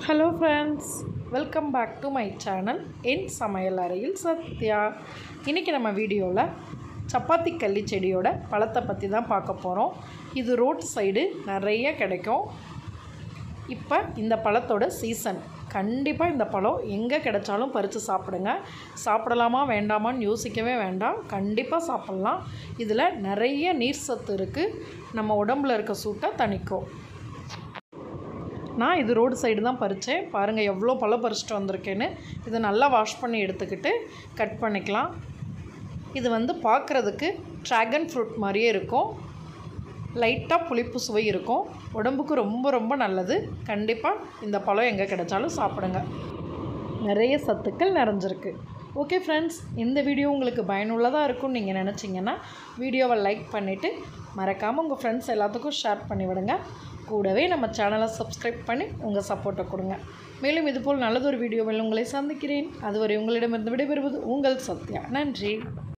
hello friends welcome back to my channel என் சமையல் அறையில் சத்யா இன்றைக்கி நம்ம வீடியோவில் சப்பாத்தி கள்ளி செடியோட பழத்தை பற்றி தான் பார்க்க போகிறோம் இது ரோட் சைடு நிறைய கிடைக்கும் இப்போ இந்த பழத்தோட சீசன் கண்டிப்பாக இந்த பழம் எங்கே கிடைச்சாலும் பறித்து சாப்பிடுங்க சாப்பிடலாமா வேண்டாமான்னு யோசிக்கவே வேண்டாம் கண்டிப்பாக சாப்பிட்லாம் இதில் நிறைய நீர் சத்து இருக்குது நம்ம உடம்புல இருக்க சூட்டை தணிக்கும் நான் இது ரோடு சைடு தான் பறித்தேன் பாருங்கள் எவ்வளோ பழம் பறிச்சிட்டு வந்திருக்கேன்னு இதை நல்லா வாஷ் பண்ணி எடுத்துக்கிட்டு கட் பண்ணிக்கலாம் இது வந்து பார்க்குறதுக்கு ட்ராகன் ஃப்ரூட் மாதிரியே இருக்கும் லைட்டாக புளிப்பு சுவை இருக்கும் உடம்புக்கு ரொம்ப ரொம்ப நல்லது கண்டிப்பாக இந்த பழம் எங்கே கிடைச்சாலும் சாப்பிடுங்க நிறைய சத்துக்கள் நிறைஞ்சிருக்கு ஓகே ஃப்ரெண்ட்ஸ் இந்த வீடியோ உங்களுக்கு பயனுள்ளதாக இருக்கும்னு நீங்கள் நினச்சிங்கன்னா வீடியோவை லைக் பண்ணிவிட்டு மறக்காமல் உங்கள் ஃப்ரெண்ட்ஸ் எல்லாத்துக்கும் ஷேர் பண்ணி விடுங்க கூடவே நம்ம சேனலை சப்ஸ்கிரைப் பண்ணி உங்கள் சப்போர்ட்டை கொடுங்க மேலும் இதுபோல் நல்லதொரு வீடியோவில் உங்களை சந்திக்கிறேன் அதுவரை உங்களிடமிருந்து விடைபெறுவது உங்கள் சத்யா நன்றி